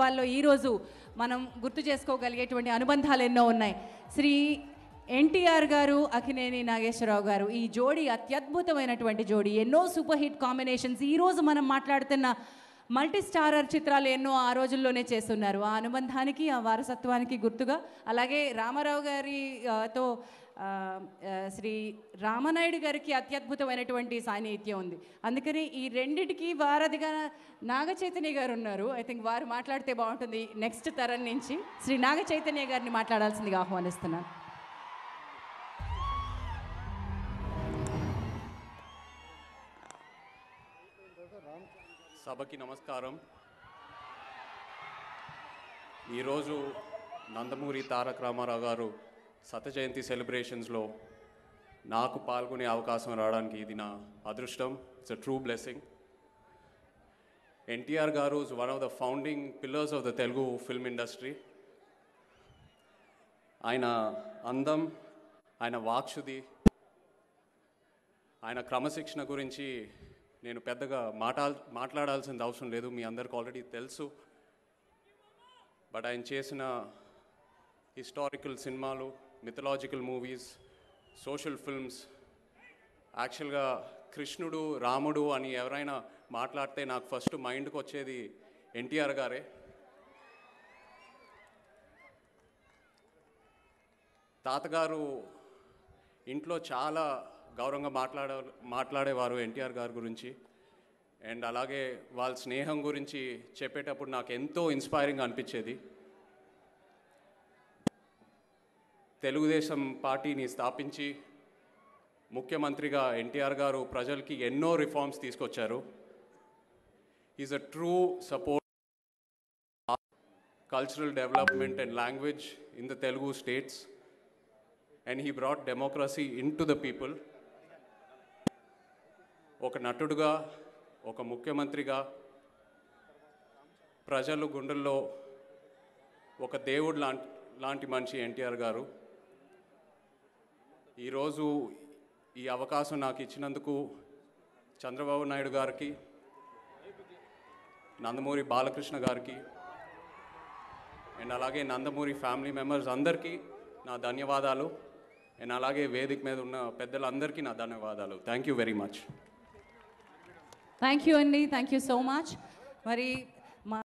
వారోత్సవాల్లో ఈరోజు మనం గుర్తు చేసుకోగలిగేటువంటి అనుబంధాలు ఎన్నో ఉన్నాయి శ్రీ ఎన్టీఆర్ గారు అఖినేని నాగేశ్వరరావు గారు ఈ జోడీ అత్యద్భుతమైనటువంటి జోడీ ఎన్నో సూపర్ హిట్ కాంబినేషన్స్ ఈరోజు మనం మాట్లాడుతున్న మల్టీ స్టారర్ చిత్రాలు ఎన్నో ఆ రోజుల్లోనే చేస్తున్నారు ఆ అనుబంధానికి ఆ వారసత్వానికి గుర్తుగా అలాగే రామారావు గారి ఆ, తో ఆ, ఆ, శ్రీ రామనాయుడు గారికి అత్యద్భుతమైనటువంటి సాన్నిహిత్యం ఉంది అందుకని ఈ రెండిటికి వారధిగా నాగ చైతన్య గారు ఉన్నారు ఐ థింక్ వారు మాట్లాడితే బాగుంటుంది నెక్స్ట్ తరం నుంచి శ్రీ నాగ చైతన్య గారిని మాట్లాడాల్సిందిగా ఆహ్వానిస్తున్నాను సభకి నమస్కారం ఈరోజు నందమూరి తారక రామారావు గారు శత జయంతి సెలబ్రేషన్స్లో నాకు పాల్గొనే అవకాశం రావడానికి ఇది నా అదృష్టం it's a true blessing NTR garu is one of the founding pillars of the Telugu film industry ఆయన అందం ఆయన వాక్శుది ఆయన క్రమశిక్షణ గురించి నేను పెద్దగా మాట్లాల్ మాట్లాడాల్సిన అవసరం లేదు మీ అందరికి ఆల్రెడీ తెలుసు బట్ ఆయన చేసిన హిస్టారికల్ సినిమాలు మిథలాజికల్ మూవీస్ సోషల్ ఫిల్మ్స్ యాక్చువల్గా కృష్ణుడు రాముడు అని ఎవరైనా మాట్లాడితే నాకు ఫస్ట్ మైండ్కి వచ్చేది ఎన్టీఆర్ గారే తాతగారు ఇంట్లో చాలా గౌరవంగా మాట్లాడే మాట్లాడేవారు ఎన్టీఆర్ గారి గురించి అండ్ అలాగే వాళ్ళ స్నేహం గురించి చెప్పేటప్పుడు నాకు ఎంతో ఇన్స్పైరింగ్ అనిపించేది తెలుగుదేశం పార్టీని స్థాపించి ముఖ్యమంత్రిగా ఎన్టీఆర్ గారు ప్రజలకి ఎన్నో రిఫార్మ్స్ తీసుకొచ్చారు is a true support cultural development and language in the Telugu states and he brought democracy into the people ఒక నటుడుగా ఒక ముఖ్యమంత్రిగా ప్రజలు గుండెల్లో ఒక దేవుడు లాంటి లాంటి మనిషి ఎన్టీఆర్ గారు ఈరోజు ఈ అవకాశం నాకు ఇచ్చినందుకు చంద్రబాబు నాయుడు గారికి నందమూరి బాలకృష్ణ గారికి అండ్ అలాగే నందమూరి ఫ్యామిలీ మెంబర్స్ అందరికీ నా ధన్యవాదాలు అండ్ అలాగే వేదిక మీద ఉన్న పెద్దలందరికీ నా ధన్యవాదాలు thank you very much thank you అండి థ్యాంక్ యూ సో మచ్ మరి